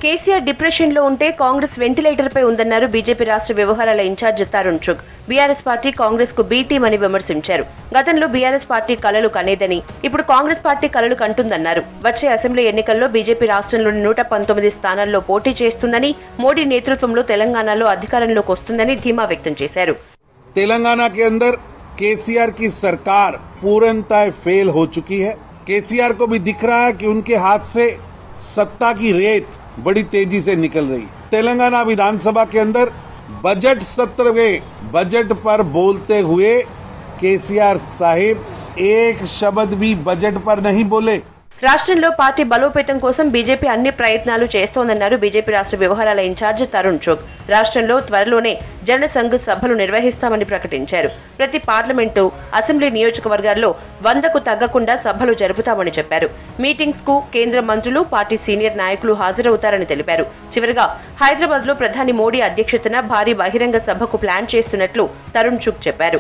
KCR depression లో ఉంటే Congress ventilator పై ఉందన్నారు బీజేపీ రాష్ట్ర వ్యవహారాల incharge Tarun Chugh BRS party Congress కు బీ టీం అని విమర్శించారు గతంలో బీఆర్ఎస్ పార్టీ కలలు కనేదని ఇప్పుడు కాంగ్రెస్ పార్టీ కలలు కంటుందన్నారు వచ్చే అసెంబ్లీ ఎన్నికల్లో బీజేపీ రాష్ట్రంలోని నూట పంతొమ్మిది స్థానాల్లో పోటీ చేస్తుందని మోడీ నేతృత్వంలో తెలంగాణలో అధికారంలోకి వస్తుందని ధీమా వ్యక్తం చేశారు तेलंगाना के अंदर केसीआर की सरकार पूर्णतः फेल हो चुकी है केसीआर को भी दिख रहा है कि उनके हाथ से सत्ता की रेत बड़ी तेजी से निकल रही है तेलंगाना विधानसभा के अंदर बजट सत्र में बजट पर बोलते हुए केसीआर साहिब एक शब्द भी बजट पर नहीं बोले రాష్ట్రంలో పార్టీ బలోపేతం కోసం బీజేపీ అన్ని ప్రయత్నాలు చేస్తోందన్నారు బీజేపీ రాష్ట్ర వ్యవహారాల ఇన్ఛార్జ్ తరుణ్ చుగ్ రాష్ట్రంలో త్వరలోనే జనసంఘ్ సభలు నిర్వహిస్తామని ప్రకటించారు ప్రతి పార్లమెంటు అసెంబ్లీ నియోజకవర్గాల్లో వందకు తగ్గకుండా సభలు జరుపుతామని చెప్పారు మీటింగ్స్ కు కేంద్ర మంత్రులు పార్టీ సీనియర్ నాయకులు హాజరవుతారని తెలిపారు చివరగా హైదరాబాద్ లో ప్రధాని మోడీ అధ్యక్షతన భారీ బహిరంగ సభకు ప్లాన్ చేస్తున్నట్లు తరుణ్ చుగ్ చెప్పారు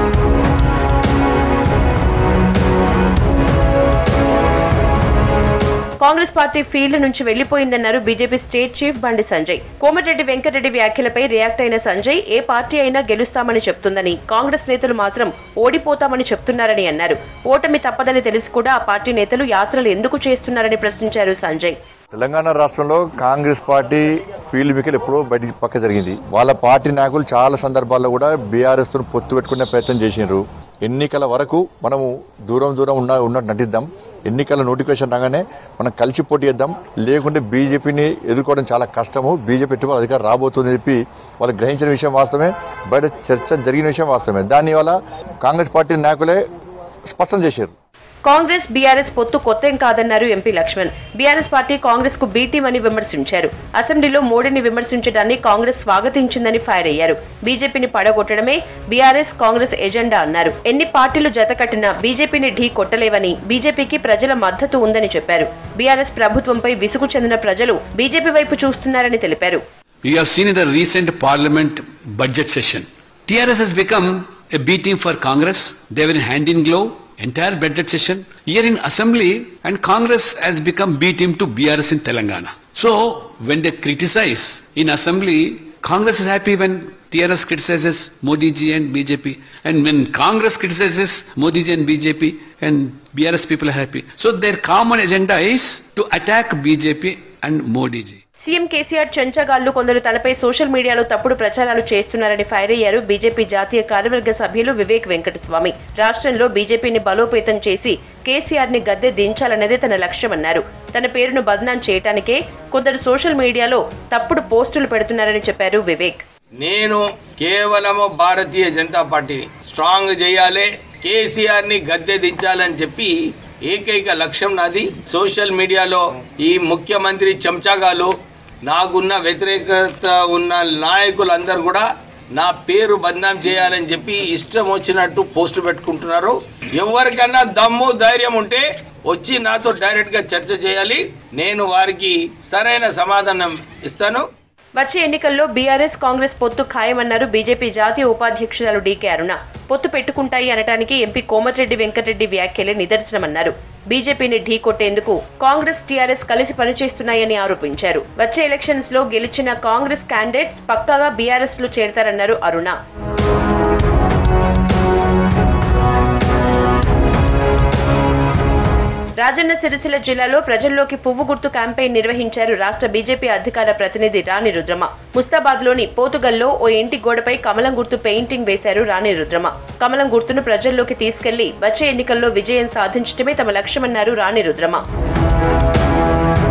కాంగ్రెస్ పార్టీ ఫీల్డ్ నుంచి వెళ్లిపోయిందన్నారు బీజేపీ స్టేట్ చీఫ్ బండి సంజయ్ కోమటిరెడ్డి వెంకటరెడ్డి వ్యాఖ్యలపై రియాక్ట్ అయిన సంజయ్ ఏ పార్టీ అయినా గెలుస్తామని చెప్తుందని కాంగ్రెస్ నేతలు మాత్రం ఓడిపోతామని చెప్తున్నారని అన్నారు ఓటమి తప్పదని తెలిసి కూడా ఆ పార్టీ నేతలు యాత్రలు ఎందుకు చేస్తున్నారని ప్రశ్నించారు సంజయ్ తెలంగాణ రాష్ట్రంలో కాంగ్రెస్ పార్టీ ఫీల్డ్ వికెల్ ఎప్పుడో బయటికి పక్క జరిగింది వాళ్ళ పార్టీ నాయకులు చాలా సందర్భాల్లో కూడా బీఆర్ఎస్ తో పొత్తు పెట్టుకునే ప్రయత్నం చేసినారు ఎన్నికల వరకు మనము దూరం దూరం ఉన్న ఉన్నట్టు నటిద్దాం ఎన్నికల నోటిఫికేషన్ రాగానే మనం కలిసి పోటీ చేద్దాం లేకుంటే బీజేపీని ఎదుర్కోవడం చాలా కష్టము బీజేపీ ఎటువంటి అధికారం రాబోతుందని చెప్పి వాళ్ళు గ్రహించిన విషయం వాస్తవమే బయట చర్చ జరిగిన విషయం వాస్తవమే దాని వల్ల కాంగ్రెస్ పార్టీ నాయకులే స్పష్టం చేశారు కాంగ్రెస్ బీఆర్ఎస్ పొత్తు కొత్తేం కాదన్నారు MP Laxman BRS party Congress కు బీటీం అని విమర్శించారు అసెంబ్లీలో మోడీని విమర్శించడాన్ని కాంగ్రెస్ స్వాగతించిందని ఫైర్ అయ్యారు బీజేపీని పడగొట్టడమే బీఆర్ఎస్ కాంగ్రెస్ ఎజెండా అన్నారు ఎన్ని పార్టీలు జతకట్టినా బీజేపీని ఢీ కొట్టలేవని బీజేపీకి ప్రజల మద్దతు ఉందని చెప్పారు బీఆర్ఎస్ ప్రభుత్వంపై విసుగు చెందిన ప్రజలు బీజేపీ వైపు చూస్తున్నారని తెలిపారు You have seen in the recent parliament budget session. TRS has become a B team for Congress. They were in hand in glove, entire budget session. Here in assembly and Congress has become B team to BRS in Telangana. So when they criticize in assembly, Congress is happy when TRS criticizes Modi ji and BJP. And when Congress criticizes Modi ji and BJP and BRS people are happy. So their common agenda is to attack BJP and Modi ji. CM KCR చెంచగాళ్లు కొందరు తనపై social మీడియాలో తప్పుడు ప్రచారాలు చేస్తున్నారని fire అయ్యారు BJP జాతీయ కార్యవర్గ సభ్యులు వివేక్ వెంకటస్వామి రాష్ట్రంలో బీజేపీని బలోపేతం చేసి కేసీఆర్ ని గద్దె దించాలన్నదే తన లక్ష్యమన్నారు తన పేరును బదనాం చేయటానికే కొందరు సోషల్ మీడియాలో తప్పుడు పోస్టులు పెడుతున్నారని చెప్పారు వివేక్ నేను కేవలము భారతీయ జనతా పార్టీ స్ట్రాంగ్ చేయాలి కేసీఆర్ ని గద్దె దించాలని చెప్పి ఏకైక లక్ష్యం నాది సోషల్ మీడియాలో ఈ ముఖ్యమంత్రి చెంచాగాలు నాకున్న వ్యతిరేకత ఉన్న నాయకులందరూ కూడా నా పేరు బద్నాం చేయాలని చెప్పి ఇష్టం వచ్చినట్టు పోస్ట్ పెట్టుకుంటున్నారు ఎవరికన్నా దమ్ము ధైర్యం ఉంటే వచ్చి నాతో డైరెక్ట్ గా చర్చ చేయాలి నేను వారికి సరైన సమాధానం ఇస్తాను వచ్చే ఎన్నికల్లో బీఆర్ఎస్ కాంగ్రెస్ పొత్తు ఖాయమన్నారు బీజేపీ జాతీయ ఉపాధ్యక్షురాలు డీకే అరుణ పొత్తు పెట్టుకుంటాయి అనటానికి ఎంపీ కోమటిరెడ్డి వెంకటరెడ్డి వ్యాఖ్యలే నిదర్శనమన్నారు బీజేపీని ఢీకొట్టేందుకు కాంగ్రెస్ టీఆర్ఎస్ కలిసి పనిచేస్తున్నాయని ఆరోపించారు వచ్చే ఎలక్షన్స్ లో గెలిచిన కాంగ్రెస్ క్యాండిడేట్స్ పక్కాగా బీఆర్ఎస్ లో చేరతారన్నారు అరుణ రాజన్న సిరిసిల్ల జిల్లాలో ప్రజల్లోకి పువ్వు గుర్తు క్యాంపెయిన్ నిర్వహించారు రాష్ట్ర బీజేపీ అధికార ప్రతినిధి రాణి రుద్రమ ముస్తాబాద్ లోని పోతుగల్లో ఓ ఇంటి గోడపై కమలం గుర్తు పెయింటింగ్ వేశారు రాణి రుద్రమ కమలం గుర్తును ప్రజల్లోకి తీసుకెళ్లి వచ్చే ఎన్నికల్లో విజయం సాధించడమే తమ లక్ష్యమన్నారు రాణి రుద్రమ